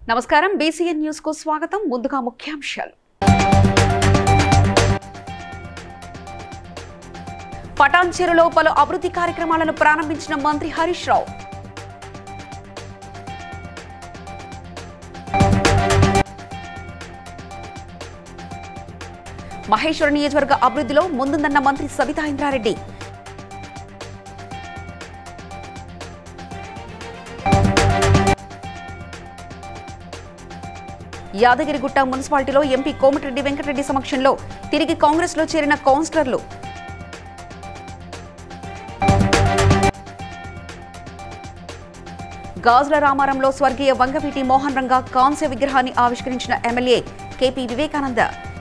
నమస్కారం BCN news కు స్వాగతం ముందుగా ముఖ్యాంశాలు పటాన్ చెరులో పలు అభివృద్ధి కార్యక్రమాలను ప్రారంభించిన మంత్రి హరీష్ రావు మహేశ్వర నియోజకవర్గ అభివృద్ధిలో ముందుందన్న మంత్రి సబితా ఇంద్రారెడ్డి యాదగిరిగుట్ట మున్సిపాలిటీలో ఎంపీ కోమటిరెడ్డి వెంకటరెడ్డి సమక్షంలో తిరిగి కాంగ్రెస్ లో చేరిన కౌన్సిలర్లు గాజుల రామారంలో స్వర్గీయ వంగవీటి మోహన్ రంగా కాంస్య విగ్రహాన్ని ఆవిష్కరించిన ఎమ్మెల్యే కేపీ వివేకానంద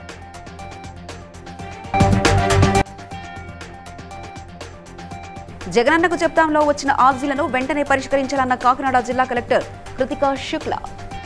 జగనన్నకు చెప్తాంలో వచ్చిన ఆర్జీలను వెంటనే పరిష్కరించాలన్న కాకినాడ జిల్లా కలెక్టర్ కృతికా శుక్లా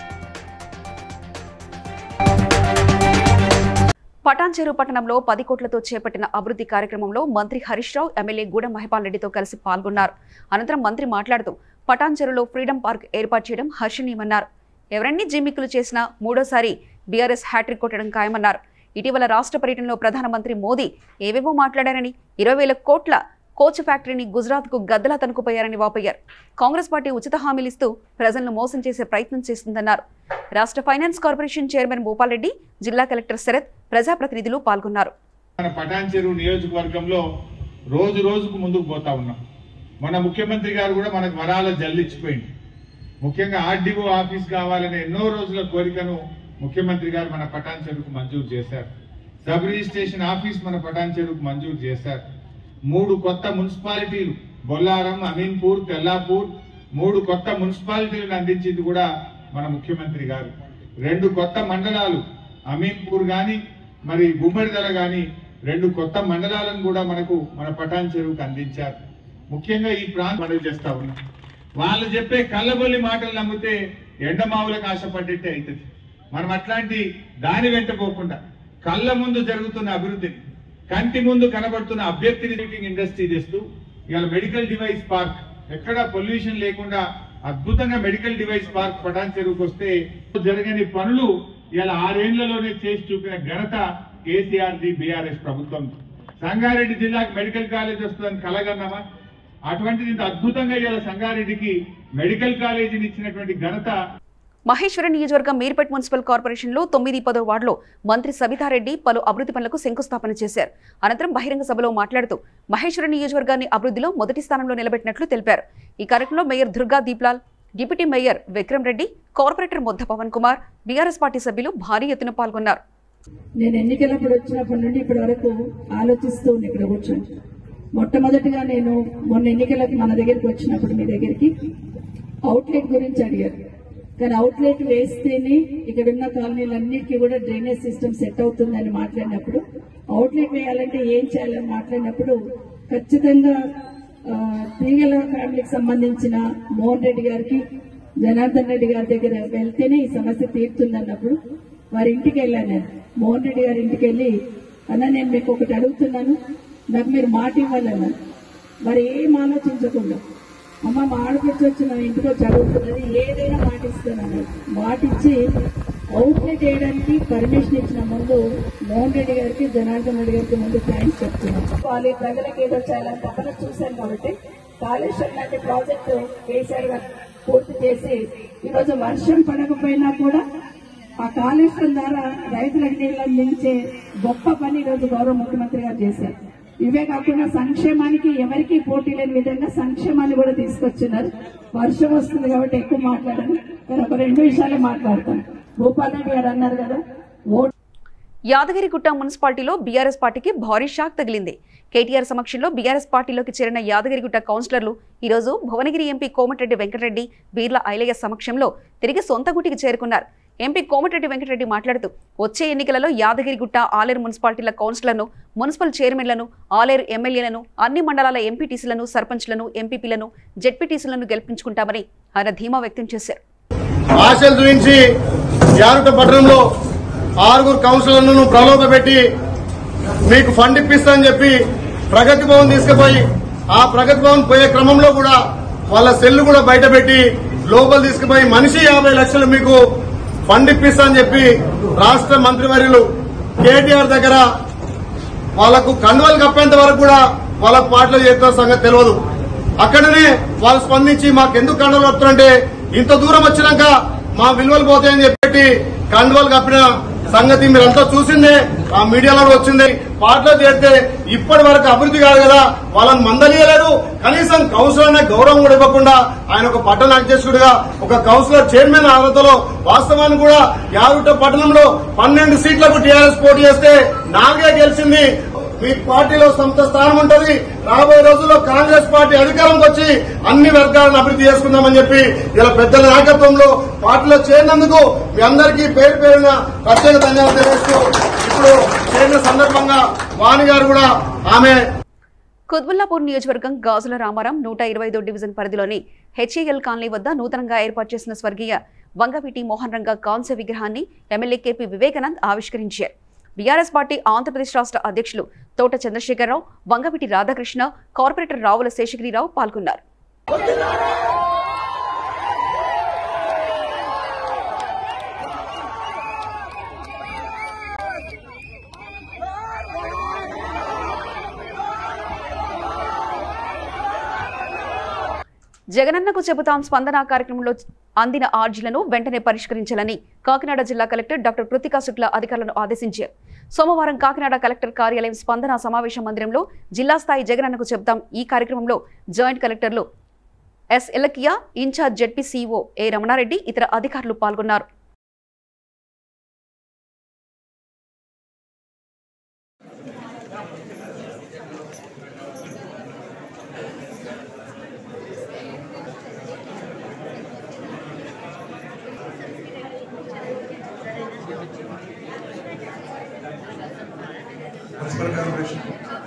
పటాన్చెరు పట్టణంలో పది కోట్లతో చేపట్టిన అభివృద్ధి కార్యక్రమంలో మంత్రి హరీష్ రావు ఎమ్మెల్యే గూడెం మహిపాల్ రెడ్డితో కలిసి పాల్గొన్నారు అనంతరం మంత్రి మాట్లాడుతూ పటాన్చెరులో ఫ్రీడమ్ పార్క్ ఏర్పాటు చేయడం హర్షణీయమన్నారు ఎవరన్నీ జిమ్మిక్కులు చేసినా మూడోసారి బీఆర్ఎస్ హ్యాట్రిక్ కొట్టడం ఖాయమన్నారు ఇటీవల రాష్ట్ర పర్యటనలో ప్రధానమంత్రి మోదీ ఏవేవో మాట్లాడారని ఇరవై వేల కోట్ల కోచ్ ఫ్యాక్టరీని గుజరాత్కు గద్దలా తనుకుపోయారని వాపోయారు కాంగ్రెస్ పార్టీ ఉచిత హామీలిస్తూ ప్రజలను మోసం చేసే ప్రయత్నం చేస్తుందన్నారు రాష్ట్ర finance corporation chairman Bhupal Reddy జిల్లా కలెక్టర్ శరత్ ప్రజాప్రతినిధులు పాల్గొన్నారు మన పటాన్చెరు నియోజకవర్గంలో రోజు రోజుకు ముందుకు పోతా ఉన్నాం మన ముఖ్యమంత్రి గారు కూడా మనకు వరాల జల్లిచ్చిపోయింది ముఖ్యంగా ఆర్డీఓ ఆఫీస్ కావాలనే ఎన్నో రోజుల కోరికను ముఖ్యమంత్రి గారు మన పటాన్చెరుకు మంజూరు చేశారు సబ్ రిజిస్ట్రేషన్ ఆఫీస్ మన పటాన్చెరుకు మంజూరు చేశారు మూడు కొత్త మున్సిపాలిటీలు బొల్లారం అమీన్పూర్ తెల్లాపూర్ మూడు కొత్త మున్సిపాలిటీలను అందించింది కూడా మన ముఖ్యమంత్రి గారు రెండు కొత్త మండలాలు అమీన్పూర్ గాని మరి గుమ్మడిదల గాని రెండు కొత్త మండలాలను కూడా మనకు మన పటాన్ చెరువుకు అందించారు ముఖ్యంగా ఈ ప్రాంతం మనవి చేస్తా ఉన్నాం వాళ్ళు చెప్పే కళ్ళబొల్లి మాటలు నమ్మితే ఎండమావులకు ఆశపడ్డట్టే అవుతుంది మనం అట్లాంటి దాని వెంట పోకుండా కళ్ళ ముందు జరుగుతున్న అభివృద్ధిని కంటి ముందు కనబడుతున్న అభ్యర్థిని ఇండస్ట్రీ తెస్తూ ఇవాళ మెడికల్ డివైస్ పార్క్ ఎక్కడ పొల్యూషన్ లేకుండా అద్భుతంగా మెడికల్ డివైస్ పార్క్ పటాన్ చెరువుకు వస్తే జరగని పనులు ఇలా ఆరేళ్లలోనే చేసి చూపిన ఘనత కేసీఆర్ ది బీఆర్ఎస్ ప్రభుత్వం సంగారెడ్డి జిల్లాకు మెడికల్ కాలేజ్ వస్తుందని కలగన్నామా అటువంటిది ఇంత అద్భుతంగా ఇలా సంగారెడ్డికి మెడికల్ కాలేజీని ఇచ్చినటువంటి ఘనత మహేశ్వర నియోజకవర్గం మీర్పేట్ మున్సిపల్ కార్పొరేషన్లో తొమ్మిది పదో వార్డులో మంత్రి సబితారెడ్డి పలు అభివృద్ధి పనులకు శంకుస్థాపన చేశారు అనంతరం బహిరంగ సభలో మాట్లాడుతూ మహేశ్వర నియోజకవర్గాన్ని అభివృద్ధిలో మొదటి స్థానంలో నిలబెట్టినట్లు తెలిపారు ఈ కార్యక్రమంలో mayor Durga Deeplal deputy mayor Vikram Reddy corporator Mudda Pavan Kumar BRS party సభ్యులు భారీ ఎత్తున పాల్గొన్నారు నేను ఎన్నికలప్పుడు వచ్చినప్పటి నుండి ఇప్పటి వరకు ఆలోచిస్తూ ఉంది ఇక్కడ కూర్చొని మొట్టమొదటిగా నేను మొన్న ఎన్నికలకి మన దగ్గరికి వచ్చినప్పుడు మీ దగ్గరికి అవుట్లెట్ గురించి అడిగారు కానీ అవుట్లెట్ వేస్తేనే ఇక్కడ ఉన్న కాలనీలన్నిటికీ కూడా డ్రైనేజ్ సిస్టమ్ సెట్ అవుతుందని మాట్లాడినప్పుడు అవుట్లెట్ వేయాలంటే ఏం చేయాలని మాట్లాడినప్పుడు ఖచ్చితంగా ఆ, తీగల ఫ్యామిలీకి సంబంధించిన మోహన్ రెడ్డి గారికి జనార్దన్ రెడ్డి గారి దగ్గర వెళ్తేనే ఈ సమస్య తీరుతుందన్నప్పుడు వారి ఇంటికి వెళ్ళాను నేను మోహన్ రెడ్డి గారి ఇంటికి వెళ్ళి అన్న నేను మీకు ఒకటి అడుగుతున్నాను నాకు మీరు మాట ఇవ్వాలన్నారు మరి ఏం ఆలోచించకుండా అమ్మ మా ఆడపడిచి వచ్చి నా ఇంటికి వచ్చి అడుగుతున్నది ఏదైనా మాట ఇస్తానన్నారు మాట ఇచ్చి అవుట్లెట్ చేయడానికి పర్మిషన్ ఇచ్చిన ముందు మోహన్ రెడ్డి గారికి జనార్దన్ రెడ్డి గారికి ముందు థ్యాంక్స్ చెప్తున్నాం వాళ్ళ ప్రజలకు ఏదో చేయాలని తప్పన చూశాను కాబట్టి కాళేశ్వరం లాంటి ప్రాజెక్టు కేసీఆర్ గారు పూర్తి చేసి ఈరోజు వర్షం పడకపోయినా కూడా ఆ కాళేశ్వరం ద్వారా రైతులకు నీళ్ళు అందించే గొప్ప పని ఈరోజు గౌరవ ముఖ్యమంత్రి గారు చేశారు ఇవే కాకుండా సంక్షేమానికి ఎవరికి పోటీ లేని విధంగా సంక్షేమాన్ని కూడా తీసుకొచ్చినారు వర్షం వస్తుంది కాబట్టి ఎక్కువ మాట్లాడను కానీ ఒక రెండు విషయాలే మాట్లాడతాను భూపాల్ రెడ్డి గారు అన్నారు కదా ఓటు యాదగిరిగుట్ట మున్సిపాలిటీలో బీఆర్ఎస్ పార్టీకి భారీ షాక్ తగిలింది కేటీఆర్ సమక్షంలో బీఆర్ఎస్ పార్టీలోకి చేరిన యాదగిరిగుట్ట కౌన్సిలర్లు ఈరోజు భువనగిరి ఎంపీ కోమటిరెడ్డి వెంకటరెడ్డి బీర్ల ఐలయ్య సమక్షంలో తిరిగి సొంత గుటికి చేరుకున్నారు ఎంపీ కోమటిరెడ్డి వెంకటరెడ్డి మాట్లాడుతూ వచ్చే ఎన్నికలలో యాదగిరిగుట్ట ఆలేరు మున్సిపాలిటీల కౌన్సిలర్ను మున్సిపల్ చైర్మన్లను ఆలేరు ఎమ్మెల్యేలను అన్ని మండలాల ఎంపీటీసీలను సర్పంచ్లను ఎంపీపీలను జెడ్పీటీసీలను గెలిపించుకుంటామని ఆయన ధీమా వ్యక్తం చేశారు ఆశలు చూపించి యారుట పట్టణంలో ఆరుగురు కౌన్సిలర్లను ప్రలోభపెట్టి మీకు ఫండ్ ఇప్పిస్తానని చెప్పి ప్రగతి భవన్ తీసుకుపోయి ఆ ప్రగతి భవన్ పోయే క్రమంలో కూడా వాళ్ళ సెల్లు కూడా బయటపెట్టి లోపల తీసుకుపోయి మనిషి యాభై లక్షలు మీకు ఫండ్ ఇప్పిస్తా అని చెప్పి రాష్ట్ర మంత్రివర్యులు కేటీఆర్ దగ్గర వాళ్ళకు కండువలు కప్పేంత వరకు కూడా వాళ్ళకు పాటలు చేస్తున్న సంగతి తెలియదు అక్కడనే వాళ్ళు స్పందించి మాకు ఎందుకు కండువలు కప్పుతారంటే ఇంత దూరం వచ్చినాక మా విలువలు పోతాయని చెప్పి కండువలు కప్పిన సంగతి మీరంతా చూసిందే ఆ మీడియాలో కూడా వచ్చింది పాటలో చేస్తే ఇప్పటి వరకు అభివృద్ధి కాదు కదా వాళ్ళని మందలియలేదు కనీసం కౌన్సిలర్ అనే గౌరవం కూడా ఇవ్వకుండా ఆయన ఒక పట్టణ అధ్యక్షుడిగా ఒక కౌన్సిలర్ చైర్మన్ అర్హతలో వాస్తవాన్ని కూడా యాదగిరిగుట్ట పట్టణంలో పన్నెండు సీట్లకు టీఆర్ఎస్ పోటీ చేస్తే నాలుగే గెలిచింది మీ పార్టీలో సొంత స్థానం ఉంటది రాబోయే రోజుల్లో కాంగ్రెస్ పార్టీ అధికారంకి వచ్చి అన్ని వర్గాలను అభివృద్ధి చేసుకుందామని చెప్పి ఇలా పెద్దల నాయకత్వంలో పార్టీలో చేరినందుకు మీ అందరికీ పేరు పేరున ప్రత్యేక ధన్యవాదాలు తెలియజేస్తూ ఇప్పుడు చేరిన సందర్భంగా వాణి గారు కూడా ఆమె కుత్బుల్లాపూర్ నియోజకవర్గం గాజుల రామారం నూట ఇరవై ఐదో డివిజన్ పరిధిలోని హెచ్ఏఎల్ కాలనీ వద్ద నూతనంగా ఏర్పాటు చేసిన స్వర్గీయ వంగవీటి మోహన్ రంగ కాంస్య విగ్రహాన్ని ఎమ్మెల్యే కేపీ వివేకానంద్ ఆవిష్కరించారు బీఆర్ఎస్ పార్టీ ఆంధ్రప్రదేశ్ రాష్ట్ర అధ్యక్షులు తోట చంద్రశేఖరరావు వంగవీటి రాధాకృష్ణ కార్పొరేటర్ రావుల శేషగిరిరావు పాల్గొన్నారు జగనన్నకు చెబుతాం స్పందన కార్యక్రమంలో అందిన ఆర్జీలను వెంటనే పరిష్కరించాలని కాకినాడ జిల్లా కలెక్టర్ డాక్టర్ కృతికా శుక్ల అధికారులను ఆదేశించారు సోమవారం కాకినాడ కలెక్టర్ కార్యాలయం స్పందన సమావేశ మందిరంలో జిల్లా స్థాయి జగనన్నకు చెబుతాం ఈ కార్యక్రమంలో జాయింట్ కలెక్టర్లు S Elakiya in-charge ZP CO A Ramanareddy ఇతర అధికారులు పాల్గొన్నారు మున్సిపల్ కార్పొరేషన్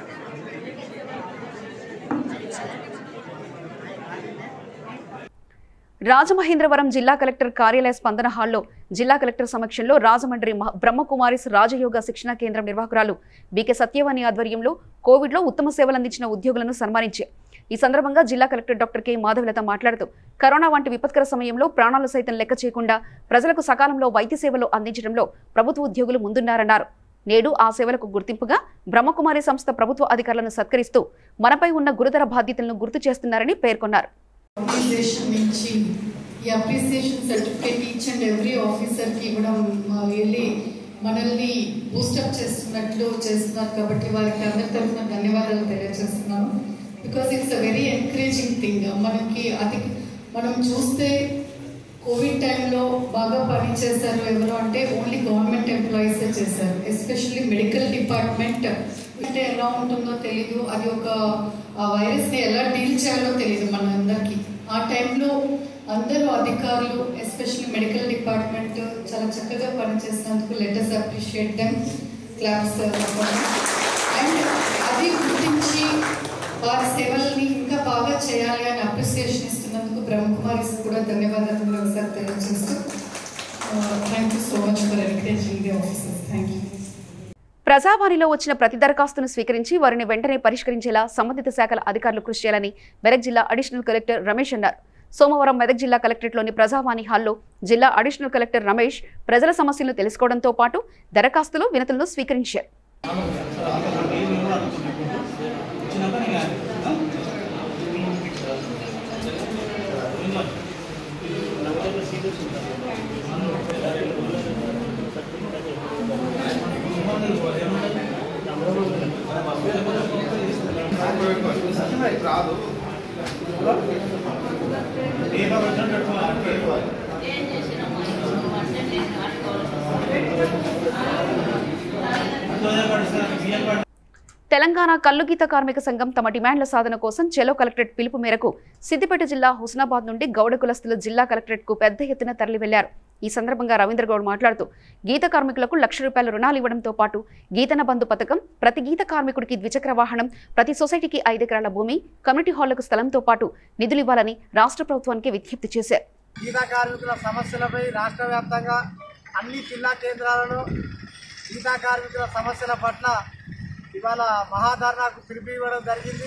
రాజమహేంద్రవరం జిల్లా కలెక్టర్ కార్యాలయ స్పందన హాల్లో జిల్లా కలెక్టర్ సమక్షంలో రాజమండ్రి మహ- బ్రహ్మకుమారిస్ రాజయోగ శిక్షణ కేంద్రం నిర్వాహకురాలు బీకే సత్యవాణి ఆధ్వర్యంలో కోవిడ్లో ఉత్తమ సేవలు అందించిన ఉద్యోగులను సన్మానించారు ఈ సందర్భంగా జిల్లా కలెక్టర్ డాక్టర్ కె మాధవలత మాట్లాడుతూ కరోనా వంటి విపత్కర సమయంలో ప్రాణాలు సైతం లెక్క చేయకుండా ప్రజలకు సకాలంలో వైద్య సేవలు అందించడంలో ప్రభుత్వ ఉద్యోగులు ముందున్నారన్నారు నేడు ఆ సేవలకు గుర్తింపుగా బ్రహ్మకుమారి సంస్థ ప్రభుత్వ అధికారులను సత్కరిస్తూ మనపై ఉన్న గురుతర బాధ్యతలను గుర్తు చేస్తున్నారని పేర్కొన్నారు ఆర్గనైజేషన్ నుంచి ఈ appreciation certificate each and every ఆఫీసర్కి ఇవ్వడం రియల్లీ మనల్ని బూస్టప్ చేస్తున్నట్లు చేస్తున్నారు కాబట్టి వారికి అందరి తరఫున ధన్యవాదాలు తెలియజేస్తున్నాను because it's a very encouraging thing మనకి అది మనం చూస్తే కోవిడ్ టైంలో బాగా పనిచేశారు ఎవరు అంటే ఓన్లీ గవర్నమెంట్ ఎంప్లాయీసే చేశారు ఎస్పెషల్లీ మెడికల్ డిపార్ట్మెంట్ అంటే ఎలా ఉంటుందో తెలీదు అది ఒక ఆ వైరస్ని ఎలా డీల్ చేయాలో తెలియదు మన అందరికీ ఆ టైంలో అందరూ అధికారులు ఎస్పెషల్లీ మెడికల్ డిపార్ట్మెంట్ చాలా చక్కగా పనిచేసినందుకు letters appreciate them claps and అది గుర్తించి వారి సేవల్ని ఇంకా బాగా చేయాలి అని అప్రిసియేషన్ ఇస్తున్నందుకు బ్రహ్మకుమారిస్ కూడా ధన్యవాదాలు ఒకసారి తెలియజేస్తూ thank you so much for encouraging the officers thank you ప్రజావాణిలో వచ్చిన ప్రతి దరఖాస్తును స్వీకరించి వారిని వెంటనే పరిష్కరించేలా సంబంధిత శాఖల అధికారులు కృషి చేయాలని మెదక్ జిల్లా అడిషనల్ కలెక్టర్ రమేష్ అన్నారు సోమవారం మెదక్ జిల్లా కలెక్టరేట్లోని ప్రజావాణి హాల్లో జిల్లా అడిషనల్ కలెక్టర్ రమేష్ ప్రజల సమస్యలను తెలుసుకోవడంతో పాటు దరఖాస్తులు వినతులను స్వీకరించారు తెలంగాణ కల్లుగీత కార్మిక సంఘం తమ డిమాండ్ల సాధన కోసం చెలో కలెక్టరేట్ పిలుపు మేరకు సిద్దిపేట జిల్లా హుస్నాబాద్ నుండి గౌడ కులస్తులు జిల్లా కలెక్టరేట్ కు పెద్ద ఎత్తున తరలి వెళ్లారు ఈ సందర్భంగా రవీంద్ర గౌడ్ మాట్లాడుతూ గీత కార్మికులకు లక్ష రూపాయల రుణాలు ఇవ్వడంతో పాటు గీతన బంధు పథకం ప్రతి గీత కార్మికుడికి ద్విచక్ర వాహనం ప్రతి సొసైటీకి ఐదెకరాల భూమి కమ్యూనిటీ హాళ్లకు స్థలంతో పాటు నిధులు ఇవ్వాలని రాష్ట్ర ప్రభుత్వానికి విజ్ఞప్తి చేశారు గీతా కార్మికుల సమస్యలపై రాష్ట్ర వ్యాప్తంగా అన్ని జిల్లా కేంద్రాలలో గీతా కార్మికుల సమస్యల పట్ల ఇవాళ మహాధర్నాకు పిలుపు ఇవ్వడం జరిగింది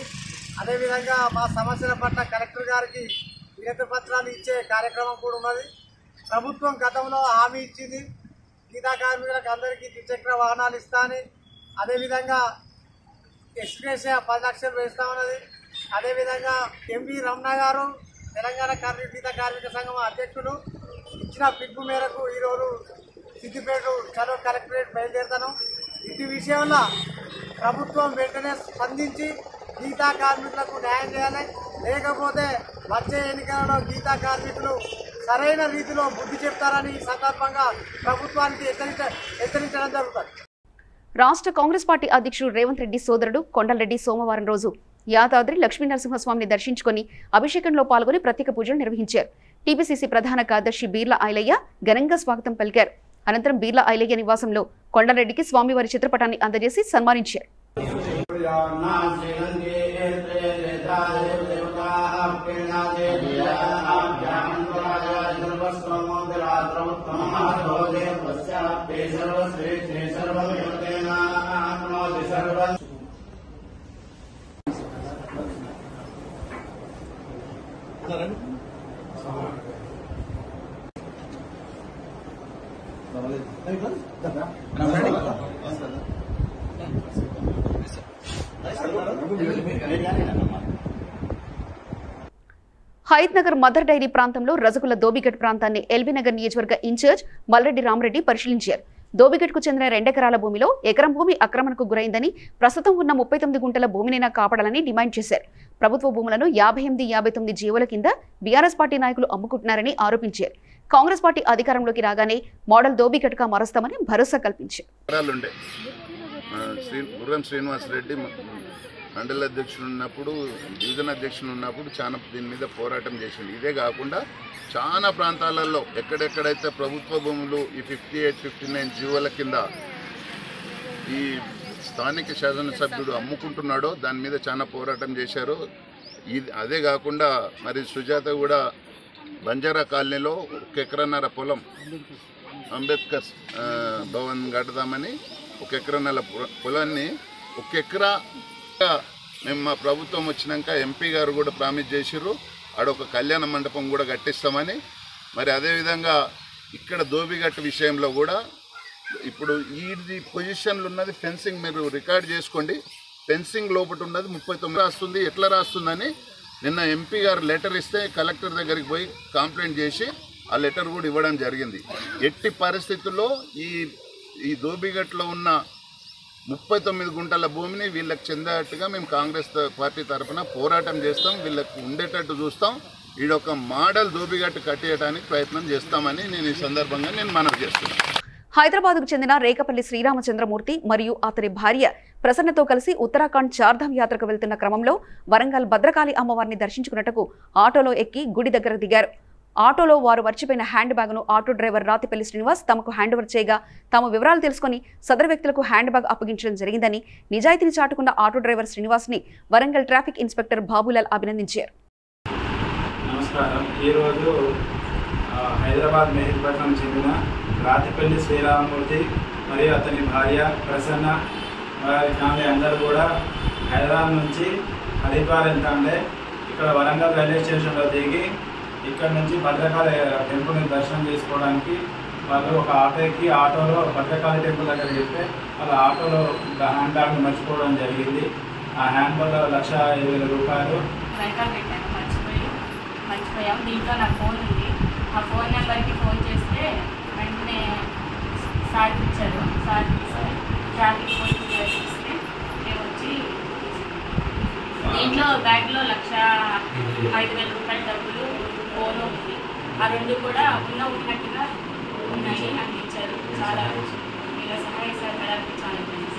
అదేవిధంగా మా సమస్యల పట్ల కలెక్టర్ గారికి వినతి పత్రాలు ఇచ్చే కార్యక్రమం కూడా ఉన్నది ప్రభుత్వం గతంలో హామీ ఇచ్చింది గీతా కార్మికులకు అందరికీ ద్విచక్ర వాహనాలు ఇస్తా అని అదేవిధంగా ఎక్స్ప్రెస్ పది లక్షలు వేస్తామన్నది అదేవిధంగా ఎంవి రమణ గారు తెలంగాణ కార్మిక గీత కార్మిక సంఘం అధ్యక్షులు ఇచ్చిన పిలుపు మేరకు ఈరోజు సిద్దిపేట చలో కలెక్టరేట్ బయలుదేరుతాను ఇటు విషయంలో ప్రభుత్వం వెంటనే స్పందించి గీతా కార్మికులకు న్యాయం చేయాలి లేకపోతే వచ్చే ఎన్నికలలో గీతా కార్మికులు సరైన రీతిలో బుద్ధి చెప్తారని ఈ సందర్భంగా ప్రభుత్వానికి హెచ్చరించ హెచ్చరించడం జరుగుతుంది రాష్ట్ర కాంగ్రెస్ పార్టీ అధ్యక్షుడు రేవంత్ రెడ్డి సోదరుడు కొండలరెడ్డి సోమవారం రోజు యాదాద్రి లక్ష్మీ నరసింహస్వామిని దర్శించుకొని అభిషేకంలో పాల్గొని ప్రత్యేక పూజలు నిర్వహించారు టీపీసీసీ ప్రధాన కార్యదర్శి బీర్ల ఐలయ్య ఘనంగా స్వాగతం పలికారు అనంతరం బీర్ల ఐలయ్య నివాసంలో కొండలరెడ్డికి స్వామివారి చిత్రపటాన్ని అందజేసి సన్మానించారు హైత్ నగర్ మదర్ డైరీ ప్రాంతంలో రజకుల దోబిగట్ ప్రాంతాన్ని ఎల్బీనగర్ నియోజకవర్గ ఇన్ఛార్జ్ మల్రెడ్డి రామరెడ్డి పరిశీలించారు దోబిగట్కు చెందిన రెండెకరాల భూమిలో ఎకరం భూమి ఆక్రమణకు గురైందని ప్రస్తుతం ఉన్న ముప్పై తొమ్మిది గుంటల భూమినైనా కాపాడాలని డిమాండ్ చేశారు ప్రభుత్వ భూములను యాభై ఎనిమిది యాభై తొమ్మిది జీవోల కింద బీఆర్ఎస్ పార్టీ నాయకులు అమ్ముకుంటున్నారని ఆరోపించారు కాంగ్రెస్ పార్టీ అధికారంలోకి రాగానే మోడల్ దోబిగట్గా మారుస్తామని భరోసా కల్పించారు ఉండే శ్రీ గుర్రం శ్రీనివాస్ రెడ్డి మండల అధ్యక్షుడు ఉన్నప్పుడు డివిజన్ అధ్యక్షుడు ఉన్నప్పుడు చాలా దీని మీద పోరాటం చేసింది ఇదే కాకుండా చాలా ప్రాంతాలలో ఎక్కడెక్కడైతే ప్రభుత్వ భూములు ఈ ఫిఫ్టీ ఎయిట్ ఫిఫ్టీ నైన్ జీవోల కింద ఈ స్థానిక శాసనసభ్యుడు అమ్ముకుంటున్నాడో దాని మీద చాలా పోరాటం చేశారు ఇది అదే కాకుండా మరి సుజాత కూడా బంజారా కాలనీలో ఒక ఎకరన్నర పొలం అంబేద్కర్ ఆ, భవన్ కడదామని ఒక ఎకరన్నర పొ- పొలాన్ని ఒక ఎకరా మేము మా ప్రభుత్వం వచ్చినాక ఎంపీ గారు కూడా ప్రామిస్ చేసిర్రు ఆడ ఒక కళ్యాణ మండపం కూడా కట్టిస్తామని మరి అదేవిధంగా ఇక్కడ దోబిగట్టు విషయంలో కూడా ఇప్పుడు ఈ పొజిషన్లు ఉన్నది ఫెన్సింగ్ మీరు రికార్డ్ చేసుకోండి ఫెన్సింగ్ లోపల ఉన్నది ముప్పై తొమ్మిది రాస్తుంది ఎట్లా రాస్తుందని నిన్న ఎంపీ గారు లెటర్ ఇస్తే కలెక్టర్ దగ్గరికి పోయి కంప్లైంట్ చేసి ఆ లెటర్ కూడా ఇవ్వడం జరిగింది ఎట్టి పరిస్థితుల్లో ఈ ఈ దోబిగట్లో ఉన్న ముప్పై తొమ్మిది గుంటల భూమిని వీళ్ళకి చెందేటట్టుగా మేము కాంగ్రెస్ త- పార్టీ తరఫున పోరాటం చేస్తాం వీళ్ళకి ఉండేటట్టు చూస్తాం ఈడొక మోడల్ దోబిగట్టు కట్టేయడానికి ప్రయత్నం చేస్తామని నేను ఈ సందర్భంగా నేను మనవి చేస్తున్నాను హైదరాబాద్కు చెందిన రేకపల్లి శ్రీరామచంద్రమూర్తి మరియు అతని భార్య ప్రసన్నతో కలిసి ఉత్తరాఖండ్ చార్ధామ్ యాత్రకు వెళ్తున్న క్రమంలో వరంగల్ భద్రకాళి అమ్మవారిని దర్శించుకున్నట్టుకు ఆటోలో ఎక్కి గుడి దగ్గర దిగారు ఆటోలో వారు మర్చిపోయిన హ్యాండ్ బ్యాగ్ను ఆటో డ్రైవర్ రాతిపల్లి శ్రీనివాస్ తమకు హ్యాండ్ ఓవర్ చేయగా తాము వివరాలు తెలుసుకుని సదరు వ్యక్తులకు హ్యాండ్ బ్యాగ్ అప్పగించడం జరిగిందని నిజాయితీని చాటుకున్న ఆటో డ్రైవర్ శ్రీనివాస్ని వరంగల్ ట్రాఫిక్ ఇన్స్పెక్టర్ బాబులాల్ అభినందించారు నమస్కారం ఈరోజు ఆ, హైదరాబాద్ మెహదీపట్నం చెందిన రాతిపల్లి శ్రీరామమూర్తి మరియు అతని భార్య ప్రసన్న వారి ఫ్యామిలీ అందరూ కూడా హైదరాబాద్ నుంచి హరిద్వార్ వెళ్తాండే ఇక్కడ వరంగల్ రైల్వే స్టేషన్లో దిగి ఇక్కడ నుంచి భద్రకాళి టెంపుల్ని దర్శనం చేసుకోవడానికి వాళ్ళు ఒక ఆటో ఎక్కి ఆటోలో భద్రకాళి టెంపుల్ దగ్గర చెప్తే వాళ్ళ ఆటోలో హ్యాండ్ బ్యాగ్ మర్చిపోవడం జరిగింది ఆ హ్యాండ్ బ్యాగ్ లక్ష ఇరవై వేల రూపాయలు వెనకాల పెట్టాను మర్చిపోయి మర్చిపోయాం దీంట్లో నా ఫోన్ ఉంది ఆ ఫోన్ నెంబర్కి ఫోన్ చేస్తే వెంటనే సార్ ఇచ్చారు సార్ తీసారు ట్రాఫిక్ పోలీస్ ఇస్తే మేము వచ్చి తీసుకున్నాం. దీంట్లో బ్యాగ్లో లక్ష ఐదు వేల రూపాయల డబ్బులు ఫోన్ ఉంది ఆ రెండు కూడా ఉన్న ఉన్నట్టుగా ఉన్నాయి నాకు ఇచ్చారు చాలా ఇలా సహాయ సహకారానికి చాలా థ్యాంక్స్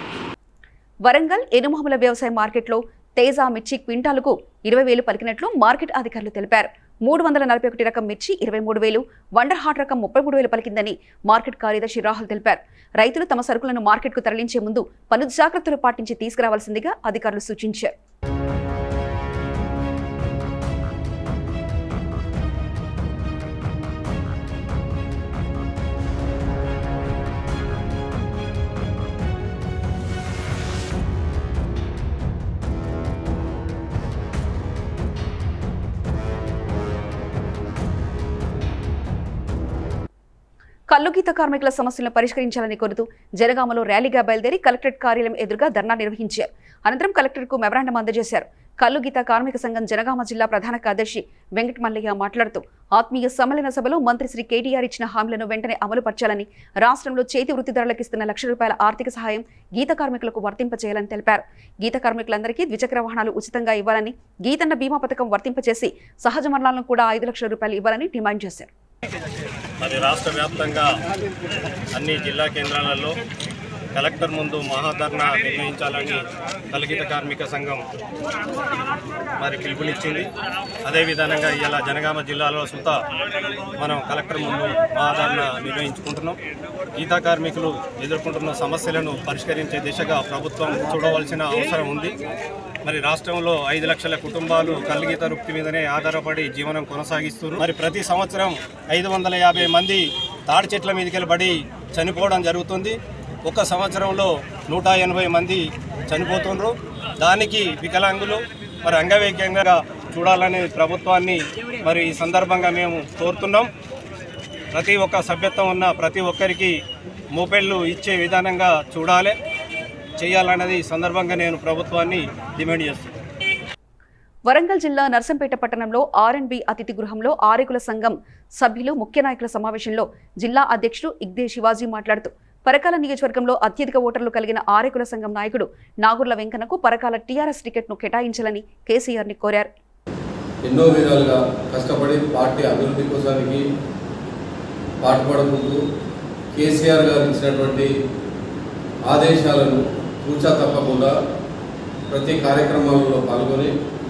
వరంగల్ ఎనుమాముల వ్యవసాయ మార్కెట్లో తేజ మిర్చి క్వింటాలకు ఇరవై వేలు పలికినట్లు మార్కెట్ అధికారులు తెలిపారు మూడు వందల నలభై ఒకటి రకం మిర్చి ఇరవై మూడు వేలు వండర్ హాట్ రకం ముప్పై మూడు వేలు పలికిందని మార్కెట్ కార్యదర్శి రాహుల్ తెలిపారు రైతులు తమ సరుకులను మార్కెట్కు తరలించే ముందు పలు జాగ్రత్తలు పాటించి తీసుకురావాల్సిందిగా అధికారులు సూచించారు కల్లు గీత కార్మికుల సమస్యలను పరిష్కరించాలని కోరుతూ జనగామలో ర్యాలీగా బయలుదేరి కలెక్టరేట్ కార్యాలయం ఎదురుగా ధర్నా నిర్వహించారు అనంతరం కలెక్టర్కు మెమరాండం అందజేశారు కల్లు గీత కార్మిక సంఘం జనగామ జిల్లా ప్రధాన కార్యదర్శి వెంకట మల్లయ్య మాట్లాడుతూ ఆత్మీయ సమ్మేళన సభలో మంత్రి శ్రీ కేటీఆర్ ఇచ్చిన హామీలను వెంటనే అమలుపరచాలని రాష్ట్రంలో చేతి వృత్తిదారులకు ఇస్తున్న లక్ష రూపాయల ఆర్థిక సహాయం గీత కార్మికులకు వర్తింపచేయాలని తెలిపారు గీత కార్మికులందరికీ ద్విచక్ర వాహనాలు ఉచితంగా ఇవ్వాలని గీతన్న బీమా పథకం వర్తింపచేసి సహజ మరణాలను కూడా ఐదు లక్షల రూపాయలు ఇవ్వాలని డిమాండ్ చేశారు అది రాష్ట్ర వ్యాప్తంగా అన్ని జిల్లా కేంద్రాలలో కలెక్టర్ ముందు మహాధర్నా నిర్వహించాలని కలిగిత కార్మిక సంఘం మరి పిలుపునిచ్చింది అదేవిధంగా ఇలా జనగామ జిల్లాలో సుత మనం కలెక్టర్ ముందు మహాధర్నా నిర్వహించుకుంటున్నాం గీతా కార్మికులు ఎదుర్కొంటున్న సమస్యలను పరిష్కరించే దిశగా ప్రభుత్వం చూడవలసిన అవసరం ఉంది మరి రాష్ట్రంలో ఐదు లక్షల కుటుంబాలు కల్లుగీత వృత్తి మీదనే ఆధారపడి జీవనం కొనసాగిస్తున్నారు మరి ప్రతి సంవత్సరం ఐదు వందల యాభై మంది తాడి చెట్ల మీదకి పడి చనిపోవడం జరుగుతుంది ఒక సంవత్సరంలో నూట ఎనభై మంది చనిపోతుండ్రు దానికి వికలాంగులు మరి అంగవైకల్యంగా చూడాలని ప్రభుత్వాన్ని మరి ఈ సందర్భంగా మేము కోరుతున్నాం ప్రతి ఒక్క సభ్యత్వం ఉన్న ప్రతి ఒక్కరికి మోపెళ్ళు ఇచ్చే విధానంగా చూడాలి చేయాలన్నది ఈ సందర్భంగా నేను ప్రభుత్వాన్ని డిమాండ్ చేస్తున్నాను వరంగల్ జిల్లా నర్సంపేట పట్టణంలో ఆర్ఎన్బి అతిథి గృహంలో ఆరేకుల సంఘం సభ్యులు ముఖ్య నాయకుల సమావేశంలో జిల్లా అధ్యక్షుడు ఇగ్దే శివాజీ మాట్లాడుతూ పరకాల నియోజకవర్గంలో అత్యధిక ఓటర్లు కలిగిన ఆరేకుల సంఘం నాయకుడు నాగుర్ల వెంకన్నకు పరకాల టీఆర్ఎస్ టికెట్ను కేటాయించాలని కేసీఆర్ని కోరారు ఎన్నో విధాలుగా కష్టపడి పార్టీ అభివృద్ధి కోసానికి పాటుపడుకుంటూ కేసీఆర్ గారు ఇచ్చినటువంటి ఆదేశాలను తూచా తప్పకుండా ప్రతి కార్యక్రమాలలో పాల్గొని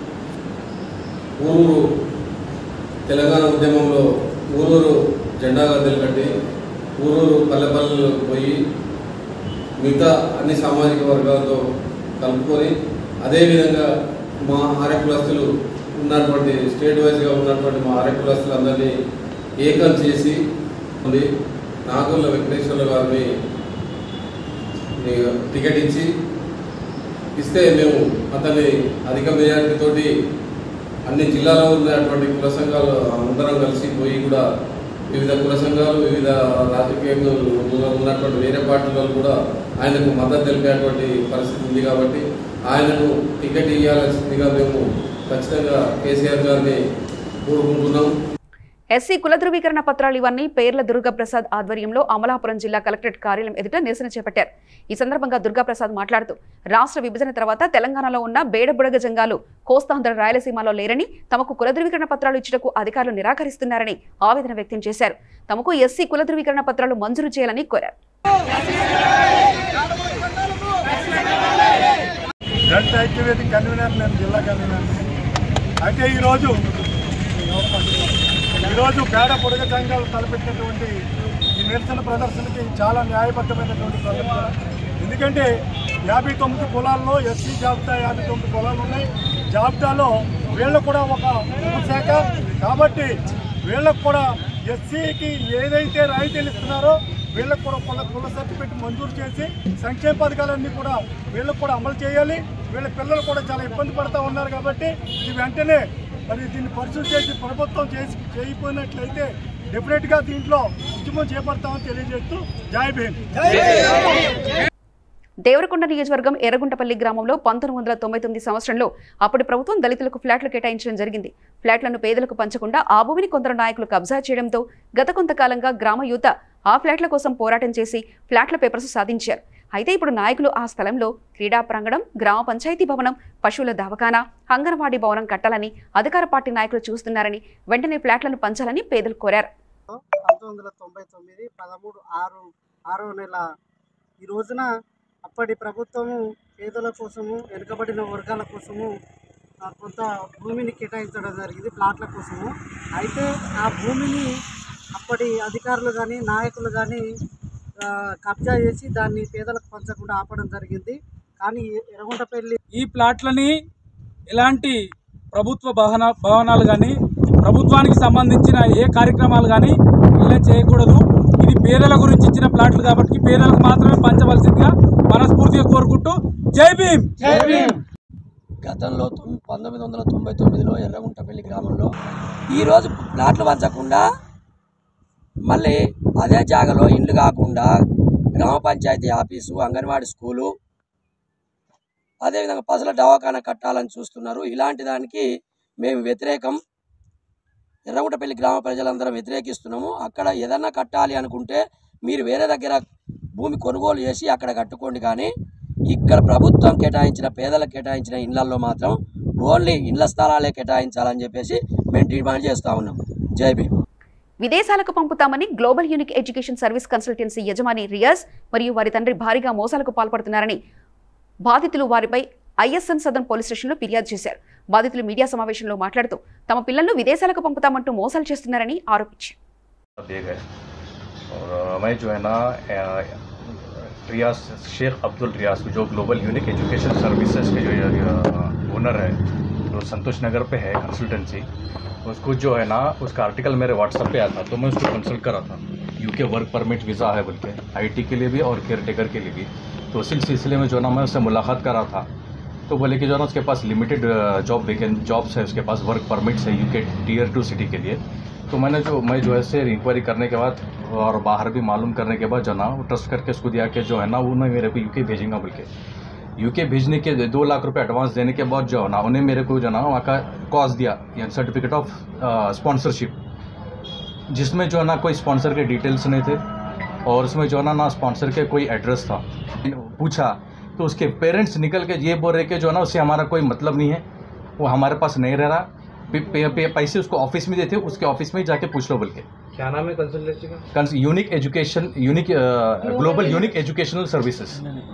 ఊరూరు తెలంగాణ ఉద్యమంలో ఊరూరు జెండా గద్దెలు కట్టి ఊరూరు పల్లె పల్లెలకు పోయి మిగతా అన్ని సామాజిక వర్గాలతో కలుపుకొని అదేవిధంగా మా ఆర్య కులస్తులు ఉన్నటువంటి స్టేట్ వైజ్గా ఉన్నటువంటి మా ఆర్య కులస్తులందరినీ ఏకం చేసి ఉంది నాగూర్ల వెంకటేశ్వర్ల గారిని ఈ టికెట్ ఇచ్చి ఇస్తే మేము అతన్ని అధిక మెజార్టీతోటి అన్ని జిల్లాలో ఉన్నటువంటి కుల సంఘాలు అందరం కలిసి పోయి కూడా వివిధ కుల సంఘాలు వివిధ రాజకీయంగా ఉన్నటువంటి వేరే పార్టీల వాళ్ళు కూడా ఆయనకు మద్దతు తెలిపేటువంటి పరిస్థితి ఉంది కాబట్టి ఆయనకు టికెట్ ఇవ్వాల్సిందిగా మేము ఖచ్చితంగా కేసీఆర్ గారిని కోరుకుంటున్నాం ఎస్సీ కుల ధృవీకరణ పత్రాలు ఇవన్నీ పేర్ల దుర్గాప్రసాద్ ఆధ్వర్యంలో అమలాపురం జిల్లా కలెక్టరేట్ కార్యాలయం ఎదుట నిరసన చేపట్టారు ఈ సందర్భంగా దుర్గాప్రసాద్ మాట్లాడుతూ రాష్ట్ర విభజన తర్వాత తెలంగాణలో ఉన్న బేడబుడగ జంగాలు కోస్తాంధ్ర రాయలసీమలో లేరని తమకు కుల ధృవీకరణ పత్రాలు ఇచ్చుటకు అధికారులు నిరాకరిస్తున్నారని ఆవేదన వ్యక్తం చేశారు తమకు ఎస్సీ కుల ధృవీకరణ పత్రాలు మంజూరు చేయాలని కోరారు దళిత ఐక్యవేదిక కన్వీనర్ నేను జిల్లా కన్వీనర్ అయితే ఈరోజు ఈరోజు పేడ పొడగ సంఘాలు తలపెట్టినటువంటి ఈ నిరసన ప్రదర్శనకి చాలా న్యాయబద్ధమైనటువంటి ప్రదర్శన ఎందుకంటే యాభై తొమ్మిది కులాల్లో ఎస్సీ జాబితా యాభై తొమ్మిది కులాలు ఉన్నాయి జాబితాలో వీళ్ళు కూడా ఒక ఉపశాఖ కాబట్టి వీళ్ళకు కూడా ఎస్సీకి ఏదైతే రాయితీలు ఇస్తున్నారో వీళ్ళకు కూడా కుల కుల సర్టిఫికెట్ మంజూరు చేసి సంక్షేమ పథకాలన్నీ కూడా వీళ్ళకు కూడా అమలు చేయాలి వీళ్ళ పిల్లలు కూడా చాలా ఇబ్బంది పడుతూ ఉన్నారు కాబట్టి ఇది వెంటనే మరి దీన్ని పరిశీలి చేసి ప్రభుత్వం చేసి చేయకపోయినట్లయితే డెఫినెట్గా దీంట్లో ఉద్యమం చేపడతామని తెలియజేస్తూ జై భీమ్ దేవరకొండ నియోజకవర్గం ఎర్రగుంటపల్లి గ్రామంలో పంతొమ్మిది వందల తొంభై తొమ్మిది సంవత్సరంలో అప్పటి ప్రభుత్వం దళితులకు ఫ్లాట్లు కేటాయించడం జరిగింది ఫ్లాట్లను పేదలకు పంచకుండా ఆ భూమిని కొందరు నాయకులు కబ్జా చేయడంతో గత కొంతకాలంగా గ్రామ యువత ఆ ఫ్లాట్ల కోసం పోరాటం చేసి ఫ్లాట్ల పేపర్స్ సాధించారు అయితే ఇప్పుడు నాయకులు ఆ స్థలంలో క్రీడా ప్రాంగణం గ్రామ పంచాయతీ భవనం పశువుల దవాఖానా అంగన్వాడీ భవనం కట్టాలని అధికార పార్టీ నాయకులు చూస్తున్నారని వెంటనే ఫ్లాట్లను పంచాలని పేదలు కోరారు పంతొమ్మిది వందల తొంభై తొమ్మిది పదమూడు ఆరు ఆరో నెల ఈ రోజున అప్పటి ప్రభుత్వము పేదల కోసము వెనుకబడిన వర్గాల కోసము ఆ, కొంత భూమిని కేటాయించడం జరిగింది ప్లాట్ల కోసము అయితే ఆ భూమిని అప్పటి అధికారులు కానీ నాయకులు కానీ కబ్జా చేసి దాన్ని పేదలకు పంచకుండా ఆపడం జరిగింది కానీ ఎర్రగుంటపల్లి ఈ ప్లాట్లని ఎలాంటి ప్రభుత్వ భవన భవనాలు కానీ ప్రభుత్వానికి సంబంధించిన ఏ కార్యక్రమాలు కానీ ఇలా చేయకూడదు ఇది పేదల గురించి ఇచ్చిన ప్లాట్లు కాబట్టి పేదలకు మాత్రమే పంచవలసిందిగా మనస్ఫూర్తిగా కోరుకుంటూ జై భీమ్ జై భీమ్ గతంలో తొమ్మిది పంతొమ్మిది వందల తొంభై తొమ్మిదిలో ఎర్రగుంటపల్లి గ్రామంలో ఈరోజు ప్లాట్లు పంచకుండా మళ్ళీ అదే జాగాలో ఇల్లు కాకుండా గ్రామ పంచాయతీ ఆఫీసు అంగన్వాడీ స్కూలు అదేవిధంగా పసల దవాఖాన కట్టాలని చూస్తున్నారు ఇలాంటి దానికి మేము వ్యతిరేకం ఎర్రగుంటపల్లి గ్రామ ప్రజలందరం వ్యతిరేకిస్తున్నాము అక్కడ ఏదన్నా కట్టాలి అనుకుంటే మీరు వేరే దగ్గర భూమి కొనుగోలు చేసి అక్కడ కట్టుకోండి కానీ ఇక్కడ ప్రభుత్వం కేటాయించిన పేదలకు కేటాయించిన ఇళ్లలో మాత్రం ఓన్లీ ఇళ్ల స్థలాలే కేటాయించాలని చెప్పేసి మేము డిమాండ్ చేస్తా ఉన్నాం జై భీమ్ విదేశాలకు పంపుతామని global unique education service consultancy యజమాని రియాజ్ మరియు వారి తండ్రి భారీగా మోసాలకు పాల్పడుతున్నారని బాధితులు వారిపై ఐఎస్ఎన్ సదన్ పోలీస్ స్టేషన్లో ఫిర్యాదు చేశారు బాధితులు మీడియా సమావేశంలో మాట్లాడుతూ తమ పిల్లలను విదేశాలకు పంపుతామంటూ మోసాలు చేస్తున్నారని ఆరోపించారు दिए गए और हमें जो है ना अ, रियाज शेख अब्दुल रियाज जो ग्लोबल यूनिक एजुकेशन सर्विसेज के जो ओनर है जो संतोष नगर पे है कंसल्टेंसी उसको जो है ना उसका आर्टिकल मेरे व्हाट्सएप पे आया था तो मैं उसको कंसल्ट करा था यूके वर्क परमिट वीज़ा है बोल के आईटी के लिए भी और केयर टेकर के लिए भी तो उसी सिलसिले में जो है ना मैं उससे मुलाकात करा था तो बोले कि जो है ना उसके पास लिमिटेड जॉब वेकेंट जॉब्स है उसके पास वर्क परमिट्स है यूके टीयर टू सिटी के लिए तो मैंने जो मैं जो है से इंक्वायरी करने के बाद और बाहर भी मालूम करने के बाद जो ना वो ट्रस्ट करके उसको दिया कि जो है ना वो मैं मेरे को यूके भेजेंगे बोल के यूके भेजने के दो लाख रुपए एडवांस देने के बाद जो है ना उन्हें मेरे को जो है ना वहाँ का कॉज दिया यानी सर्टिफिकेट ऑफ स्पॉन्सरशिप जिसमें जो है ना कोई स्पॉन्सर के डिटेल्स नहीं थे और उसमें जो है ना ना स्पॉन्सर के कोई एड्रेस था पूछा तो उसके पेरेंट्स निकल के ये बोल रहे कि जो है ना उससे हमारा कोई मतलब नहीं है वो हमारे पास नहीं रह रहा पे, पे, पे, पैसे उसको ऑफिस में देते उसके ऑफिस में ही जाके पूछ लो बोल के क्या नाम है कंसल्टेंसी का unique education unique global unique educational services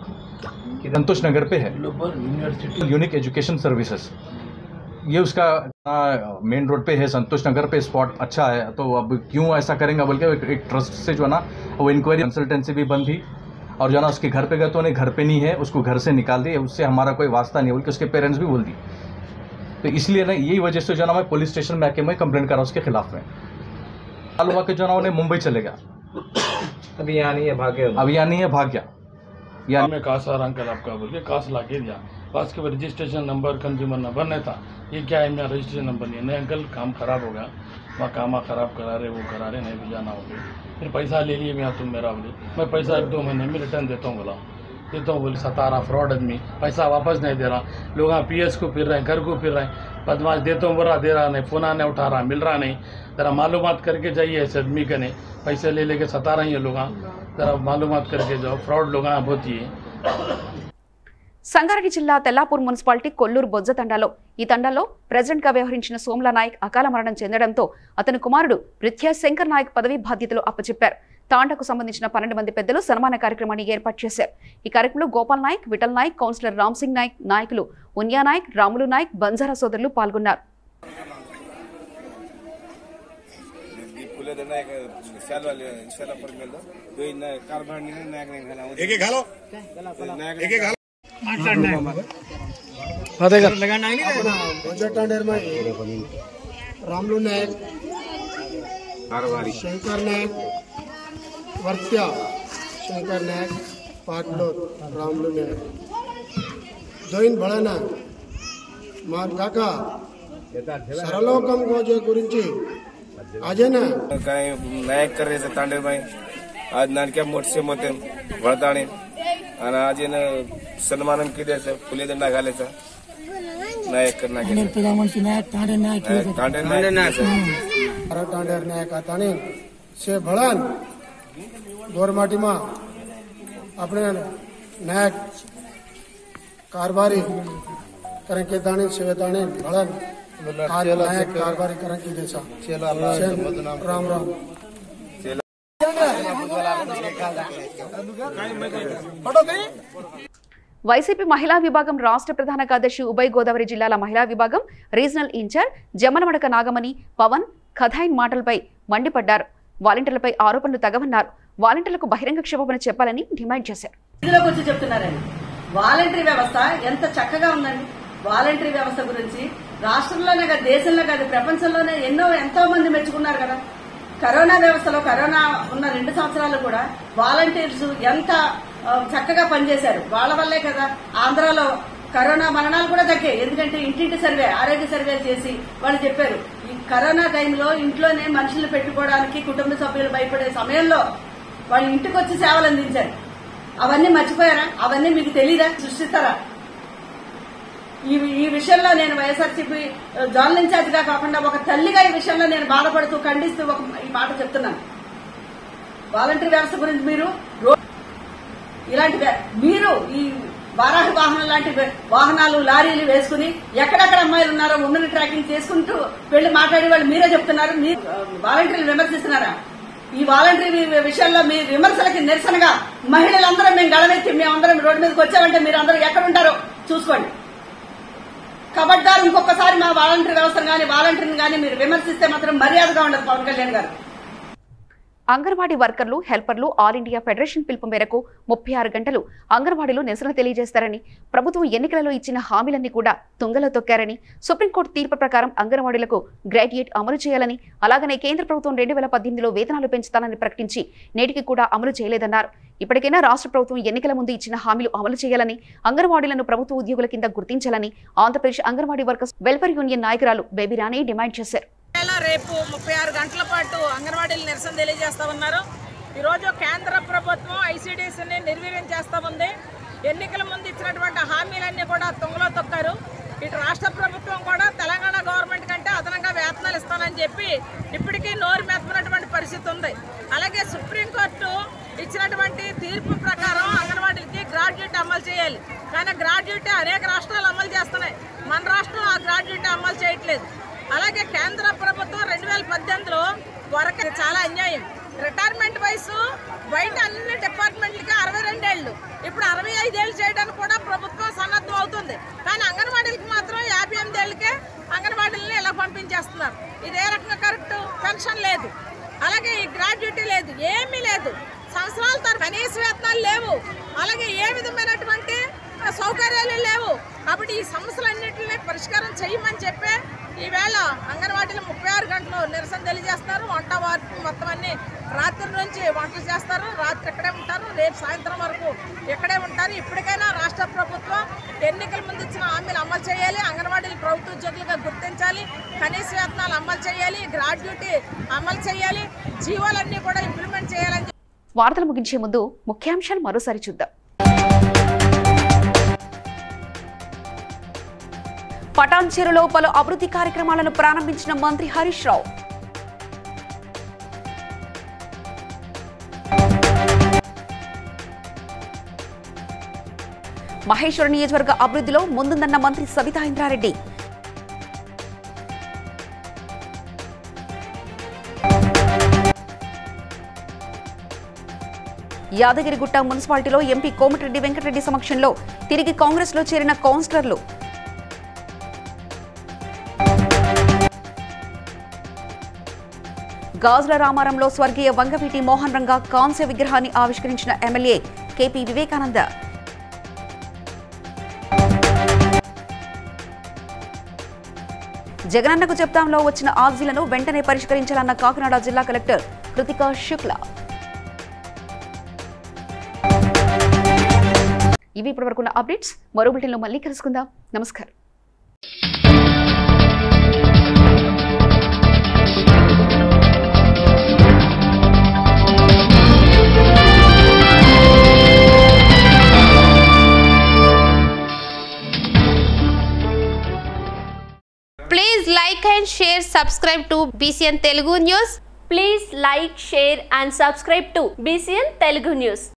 Santosh Nagar पे है global university unique education services ये उसका मेन रोड पे है संतोष नगर पे स्पॉट अच्छा है तो अब क्यों ऐसा करेंगे बोल के एक, एक ट्रस्ट से जो है ना वो इंक्वायरी कंसल्टेंसी भी बंद थी और जो है ना उसके घर पे गए तो उन्हें घर पे नहीं है उसको घर से निकाल दिए उससे हमारा कोई वास्ता नहीं बोल के उसके पेरेंट्स भी बोल दिए तो इसलिए ना यही वजह से जो है ना मैं पुलिस स्टेशन में आके मैं कंप्लेंट करा उसके खिलाफ में हाल हुआ कि जो है ना उन्हें मुंबई चले गया अभी यहाँ नहीं है भाग्य अब यहाँ नहीं है भाग गया या मैं काश आ रहा अंकल आपका बोल के काश ला के दिया पास के रजिस्ट्रेशन नंबर कंज्यूमर नंबर नहीं था ये क्या है मेरा रजिस्ट्रेशन नंबर नहीं है नहीं अंकल काम खराब हो गया वहाँ काम खराब करा रहे वो करा रहे नहीं भी जाना हो गया फिर पैसा ले लिए मैं तुम मेरा बोले मैं पैसा एक दो महीने में रिटर्न देता हूँ बोला देता हूँ बोले सता रहा फ्रॉड आदमी पैसा वापस नहीं दे रहा लोग यहाँ पी को फिर रहे हैं घर को फिर रहे हैं बदमाश देता हूँ बोला दे रहा नहीं फोन आने उठा रहा मिल रहा नहीं ज़रा मालूम करके जाइए ऐसे आदमी का नहीं पैसे ले लेके सता रहे हैं लोग ज़रा मालूम करके जाओ फ्रॉड लोग यहाँ बहुत ही है సంగారెడ్డి జిల్లా తెల్లాపూర్ మున్సిపాలిటీ కొల్లూరు బొజ్జ తండాలో ఈ తండాలో ప్రెసిడెంట్ గా వ్యవహరించిన సోమ్లా నాయక్ అకాల మరణం చెందడంతో అతని కుమారుడు పృథ్వా శంకర్ నాయక్ పదవి బాధ్యతలు అప్పచెప్పారు తాండాకు సంబంధించిన పన్నెండు మంది పెద్దలు సన్మాన కార్యక్రమాన్ని ఏర్పాటు చేశారు ఈ కార్యక్రమంలో గోపాల్ నాయక్ విఠల్ నాయక్ కౌన్సిలర్ రామ్ సింగ్ నాయక్ నాయకులు ఉన్యా నాయక్ రాములు నాయక్ బంజారా సోదరులు పాల్గొన్నారు रामलू नायक शंकर नायक वर्त्या शंकर नायक पाटलोर रामलू नायक జోయిన్ బళానా మా కాక సరలోకం గోజే గురించి అజేనా काय नायक कर रहे तांडे भाई आज नानक्या मोठसे मोठे वळताणे आणि आज येणं सन्मानन केले फुले दंडा घालायचा नायक कर नायक प्रधानमंत्री नायक तांडे नायक तांडे नायक તાંડેર નાયક તાણી છે ભળાન ગોરમાટીમાં આપણે નાયક કારભારી કારણ કે તાણી છે તાણી ભળાન આ નાયક કારભારી કારણ કે દેશા રામ રામ వైసీపీ మహిళా విభాగం రాష్ట్ర ప్రధాన కార్యదర్శి ఉభయ గోదావరి జిల్లాల మహిళా విభాగం రీజనల్ ఇన్ఛార్జ్ జమ్మనమడక నాగమణి పవన్ కథాయిన్ మాటలపై మండిపడ్డారు వాలంటీర్లపై ఆరోపణలు తగవన్నారు వాలంటీర్లకు బహిరంగ క్షమాపణ చెప్పాలని డిమాండ్ చేశారు ఇందులోకి వచ్చి చెప్తున్నారండి వాలంటరీ వ్యవస్థ ఎంత చక్కగా ఉందండి వాలంటరీ వ్యవస్థ గురించి రాష్ట్రంలోనే కాదు దేశంలో కాదు ప్రపంచంలోనే ఎన్నో ఎంతో మంది మెచ్చుకున్నారు కదా కరోనా వ్యవస్థలో కరోనా ఉన్న రెండు సంవత్సరాలు కూడా వాలంటీర్స్ ఎంత ఆ, చక్కగా పనిచేశారు వాళ్ళ వల్లే కదా ఆంధ్రాలో కరోనా మరణాలు కూడా తగ్గాయి ఎందుకంటే ఇంటింటి సర్వే ఆరోగ్య సర్వే చేసి వాళ్ళు చెప్పారు ఈ కరోనా టైంలో ఇంట్లోనే మనుషులు పెట్టుకోవడానికి కుటుంబ సభ్యులు భయపడే సమయంలో వాళ్ళు ఇంటికి వచ్చి సేవలు అందించారు అవన్నీ మర్చిపోయారా అవన్నీ మీకు తెలియదా సృష్టిస్తారా ఈ ఈ విషయంలో నేను వైఎస్ఆర్సీపీ జోనల్ ఇన్ఛార్జ్ గా కాకుండా ఒక తల్లిగా ఈ విషయంలో నేను బాధపడుతూ ఖండిస్తూ ఒక ఈ మాట చెప్తున్నాను వాలంటరీ వ్యవస్థ గురించి మీరు రో- ఇలాంటి వ్య- మీరు ఈ వారాహి వాహనం లాంటి వ్య- వాహనాలు లారీలు వేసుకుని ఎక్కడెక్కడ అమ్మాయిలు ఉన్నారో ఉమెన్ ట్రాకింగ్ చేసుకుంటూ వెళ్లి మాట్లాడే వాళ్ళు మీరే చెప్తున్నారు మీరు వాలంటీర్లు విమర్శిస్తున్నారా ఈ వాలంటరీ విషయంలో మీ విమర్శలకి నిరసనగా మహిళలందరం మేము గడవెత్తి మేమందరం రోడ్డు మీదకి వచ్చామంటే మీరు అందరూ ఎక్కడ ఉంటారో చూసుకోండి కబడ్దారు ఇంకొకసారి మా వాలంటీర్ వ్యవస్థను కానీ వాలంటీర్ని కానీ మీరు విమర్శిస్తే మాత్రం మర్యాదగా ఉండదు పవన్ కళ్యాణ్ గారు అంగన్వాడీ వర్కర్లు హెల్పర్లు ఆల్ ఇండియా ఫెడరేషన్ పిలుపు మేరకు ముప్పై ఆరు గంటలు అంగన్వాడీలో నిరసన తెలియజేస్తారని ప్రభుత్వం ఎన్నికలలో ఇచ్చిన హామీలన్నీ కూడా తుంగలో తొక్కారని సుప్రీంకోర్టు తీర్పు ప్రకారం అంగన్వాడీలకు గ్రాడ్యుయేట్ అమలు చేయాలని అలాగనే కేంద్ర ప్రభుత్వం రెండు వేల పద్దెనిమిదిలో వేతనాలు పెంచుతానని ప్రకటించి నేటికి కూడా అమలు చేయలేదన్నారు ఇప్పటికైనా రాష్ట్ర ప్రభుత్వం ఎన్నికల ముందు ఇచ్చిన హామీలు అమలు చేయాలని అంగన్వాడీలను ప్రభుత్వ ఉద్యోగుల కింద గుర్తించాలని Andhra Pradesh anganwadi workers welfare union నాయకురాలు బేబీ రాణి డిమాండ్ చేశారు వేళ రేపు ముప్పై ఆరు గంటల పాటు అంగన్వాడీలు నిరసన తెలియజేస్తా ఉన్నారు ఈరోజు కేంద్ర ప్రభుత్వం ఐసీడీసీని నిర్వీర్యం చేస్తా ఉంది ఎన్నికల ముందు ఇచ్చినటువంటి హామీలన్నీ కూడా తుంగలో తొక్కారు ఇటు రాష్ట్ర ప్రభుత్వం కూడా తెలంగాణ గవర్నమెంట్ కంటే అదనంగా వేతనాలు ఇస్తానని చెప్పి ఇప్పటికీ నోరు మెత్తనటువంటి పరిస్థితి ఉంది అలాగే సుప్రీంకోర్టు ఇచ్చినటువంటి తీర్పు ప్రకారం అంగన్వాడీలకి గ్రాడ్యుయేట్ అమలు చేయాలి కానీ గ్రాడ్యుయేట్ అనేక రాష్ట్రాలు అమలు చేస్తున్నాయి మన రాష్ట్రం ఆ గ్రాడ్యుయేట్ అమలు చేయట్లేదు అలాగే కేంద్ర ప్రభుత్వం రెండు వేల పద్దెనిమిదిలో వరకు చాలా అన్యాయం రిటైర్మెంట్ వయసు బయట అన్ని డిపార్ట్మెంట్లకి అరవై రెండేళ్లు ఇప్పుడు అరవై ఐదేళ్ళు చేయడానికి కూడా ప్రభుత్వం సన్నద్ధం అవుతుంది కానీ అంగన్వాడీలకి మాత్రం యాభై ఎనిమిదేళ్ళకే అంగన్వాడీలని ఇలా పంపించేస్తున్నారు ఇది ఏ రకంగా కరెక్ట్ పెన్షన్ లేదు అలాగే ఈ గ్రాడ్యుయేటీ లేదు ఏమీ లేదు సంవత్సరాల తరపు కనీస వేతనాలు లేవు అలాగే ఏ విధమైనటువంటి సౌకర్యాలు లేవు కాబట్టి ఈ సమస్యలన్నింటినీ పరిష్కారం చేయమని చెప్పే ఈవేళ అంగన్వాడీలు ముప్పై ఆరు గంటలు నిరసన తెలియజేస్తారు వంట వార్పు మొత్తం అన్ని రాత్రి నుంచి వంటలు చేస్తారు రాత్రి ఇక్కడే ఉంటారు రేపు సాయంత్రం వరకు ఇక్కడే ఉంటారు ఇప్పటికైనా రాష్ట్ర ప్రభుత్వం ఎన్నికల ముందు ఇచ్చిన హామీలు అమలు చేయాలి అంగన్వాడీలు ప్రభుత్వ ఉద్యోగులుగా గుర్తించాలి కనీస వేతనాలు అమలు చేయాలి గ్రాడ్యుయేటీ అమలు చేయాలి జీవోలన్నీ కూడా ఇంప్లిమెంట్ చేయాలని చెప్పి వార్తలు ముగించే ముందు ముఖ్యాంశాలు మరోసారి చూద్దాం పటాన్ చెరులో పలు అభివృద్ధి కార్యక్రమాలను ప్రారంభించిన మంత్రి హరీష్ రావు మహేశ్వర నియోజకవర్గ అభివృద్ధిలో ముందుందన్న మంత్రి సబితా ఇంద్రారెడ్డి యాదగిరిగుట్ట మున్సిపాలిటీలో ఎంపీ కోమటిరెడ్డి వెంకటరెడ్డి సమక్షంలో తిరిగి కాంగ్రెస్లో చేరిన కౌన్సిలర్లు గాజుల రామారంలో స్వర్గీయ వంగవీటి మోహన్ రంగా కాంస్య విగ్రహాన్ని ఆవిష్కరించిన ఎమ్మెల్యే కేపీ వివేకానంద జగనన్నకు చెప్తాంలో వచ్చిన ఆర్జీలను వెంటనే పరిష్కరించాలన్న కాకినాడ జిల్లా కలెక్టర్ కృతికా శుక్లా ఇవి ఇప్పటివరకున్న అప్డేట్స్ మరో బులెటిన్లో మళ్ళీ కలుసుకుందాం నమస్కారం Please like and share, subscribe to BCN Telugu News. Please like, share and subscribe to BCN Telugu News.